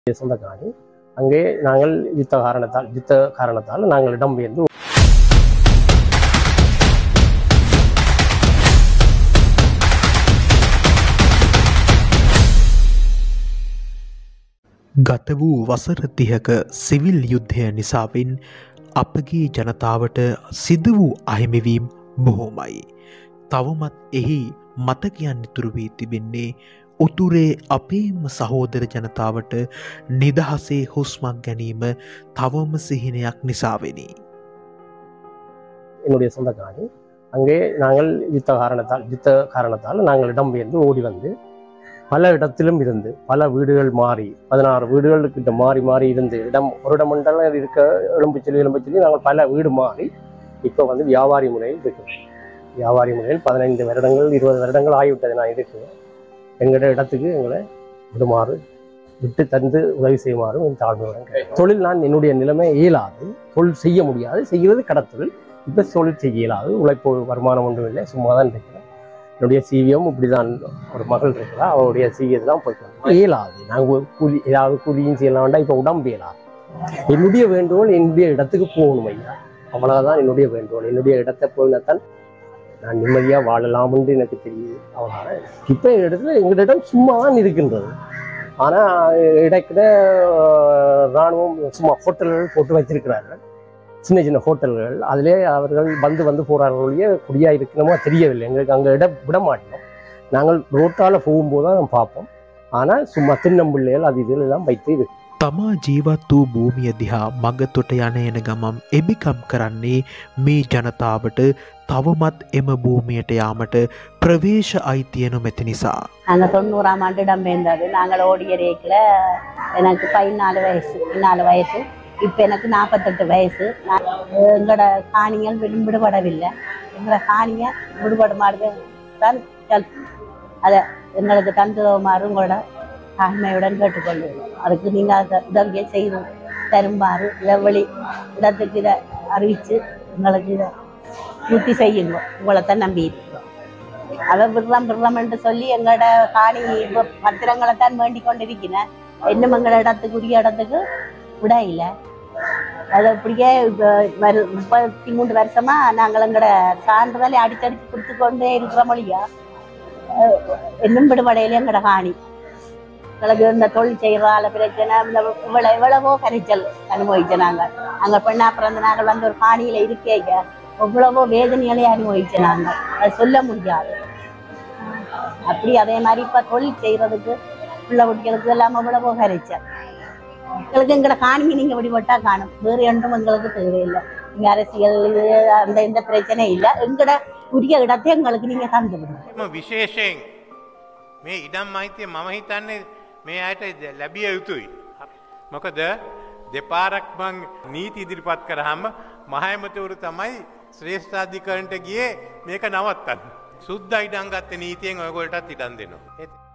சொந்த காணி அங்கே நாங்கள் யுத்த காரணத்தால் யுத்த காரணத்தால் நாங்கள் இடம்பெயர்ந்து ගත වූ වසර තිහක සිවිල් යුද්ධය නිසාවෙන් අපගේ ජනතාවට සිද වූ අහිමිවීම් බොහෝමයි. තවමත් එහි මතකයන් ඉතුරු වී තිබෙන්නේ උතුරේ අපේම සහෝදර ජනතාවට නිදහසේ හුස්මක් ගැනීම තවම සිහිනයක් නිසාවෙනි. என்னுடைய சொந்த காணி அங்கே நாங்கள் யுத்த காரணத்தால் யுத்த காரணத்தால் நாங்கள் இடம்பெயர்ந்து ஓடி வந்து பல இடத்திலும் இருந்து பல வீடுகள் மாறி பதினாறு வீடுகள் கிட்ட மாறி மாறி இருந்து இடம் ஒரு இடம் மண்டலம் இருக்க எலும்புச்சொல்லி எலும்புச்சொல்லி நாங்கள் பல வீடு மாறி இப்போ வந்து வியாபாரி முறையில் இருக்கிறோம் வியாபாரி முறையில் பதினைந்து வருடங்கள் இருபது வருடங்கள் ஆகிவிட்டது நான் இருக்கு எங்களோட இடத்துக்கு எங்களை விடுமாறு விட்டு தந்து உதவி செய்யுமாறு என் தாழ்மையுடன் கேட்கிறேன். தொழில் நான் என்னுடைய நிலைமை இயலாது தொழில் செய்ய முடியாது செய்கிறது கடத்தொழில் இப்போ தொழில் செய்ய இயலாது உழைப்பு வருமானம் ஒன்றும் இல்லை சும்மா தான் இருக்கிறேன் என்னுடைய சிவியம் இப்படி தான் ஒரு மகள் இருக்கிறா அவளுடைய சிவியத்தை தான் போய்க்கணும் இயலாது நாங்கள் கூலி ஏதாவது கூலியும் செய்யலாம் வேண்டாம் இப்போ உடம்பு இயலாது என்னுடைய வேண்டுகோள் என்னுடைய இடத்துக்கு போகணும் ஐயா அவ்வளவுதான் என்னுடைய வேண்டுகோள் என்னுடைய இடத்தை போயினாத்தான் நான் நிம்மதியாக வாழலாம்னு எனக்கு தெரியுது அவ்வளோதான் இப்போ எங்கள் இடத்துல எங்களிடம் சும்மா தான் இருக்கின்றது ஆனால் இடைக்கிட அஹ், ராணுவம் சும்மா ஹோட்டல்கள் போட்டு வைத்திருக்கிறார்கள் சின்ன சின்ன ஹோட்டல்கள் அதிலே அவர்கள் வந்து வந்து போகிறார்கள் ஒழிய குடியாக இருக்கணுமோ தெரியவில்லை எங்களுக்கு அங்கே இடம் விட மாட்டோம் நாங்கள் ரோட்டால் போகும்போது தான் பார்ப்போம் ஆனால் சும்மா தின்னம்பிள்ளைகள் அது இதுல எல்லாம் வைத்து இது තමා ජීවත් වූ භූමිය දිහා මගතොට යන එන ගමම් එබිකම් කරන්නේ මේ ජනතාවට තවමත් එම භූමියට යාමට ප්‍රවේශ අයිතියනු මැති නිසා. நாங்கள் தொண்ணூறாம் ஆண்டு இடம்பெயர்ந்தது நாங்கள் ஓடிய ரேக்கில் எனக்கு பதினாலு வயசு பதினாலு வயசு இப்போ எனக்கு நாற்பத்தெட்டு வயசு நான் எங்களோட காணிகள் விடு- விடுபடவில்லை எங்களோட காணியை விடுபடுமாறு தான் சொல் அதை எங்களுக்கு தந்துமாறு உங்களோட தாழ்மையுடன் கேட்டுக்கொள்வோம் அதுக்கு நீங்கள் அதை உதவியை செய்து தருமாறு இதை வெளி இடத்துக்கு இதை அறிவித்து எங்களுக்கு இதை பூர்த்தி செய்யுங்க உங்களை தான் நம்பி இருக்கிறோம் அவன் விடுறான் விடுறான்னு சொல்லி எங்களோட காணி இப்ப பத்திரங்களை தான் வேண்டிக் கொண்டிருக்கிறேன் இன்னும் எங்களோட இடத்துக்கு உரிய இடத்துக்கு விட இல்லை அது அப்படியே இப்ப வரு- முப்பத்தி மூன்று வருஷமா நாங்கள் எங்களோட சான்றிதழை அடிச்சடிச்சு கொடுத்து கொண்டே இருக்கிற மொழியா அஹ், இன்னும் விடுபடையில எங்களோட காணி எங்களுக்கு இந்த தொழில் செய்யறால பிரச்சனை இந்த இவ்வளவு எவ்வளவோ கரைச்சல் அனுபவிச்ச நாங்கள் அங்க பெண்ணா பிறந்த நாங்கள் வந்து ஒரு காணியில இருக்கேங்க எவ்வளவோ வேதனைகளை அனுபவிச்ச நாங்கள் அதை சொல்ல முடியாது அப்படி அதே மாதிரி இப்ப தொழில் செய்யறதுக்கு பிள்ளை குடிக்கிறதுக்கு எல்லாம் எவ்வளவோ கரைச்சல் எங்களுக்கு எங்களை காணிங்க நீங்க விடுபட்டா காணும் வேறு ஒன்றும் எங்களுக்கு தேவையில்லை நீங்க அரசியல் இது அந்த எந்த பிரச்சனையும் இல்லை எங்கட உரிய இடத்தை எங்களுக்கு நீங்க தந்து விடுங்க එම විශේෂයෙන් මේ ඉඩම් අයිතිය මම හිතන්නේ මේ අයට ද- ලැබිය යුතුයි. මොකද දෙපාරක් මං නීති ඉදිරිපත් කරහම මහයමතවරු තමයි ශ්‍රේෂ්ඨාධිකරන්ට ගියේ මේක නවත්තන්න. සුද්ද ඉඩංගත්ත නීතියෙන් ඔයගොල්ටත් ඉඩන් දෙනවා. ඒත්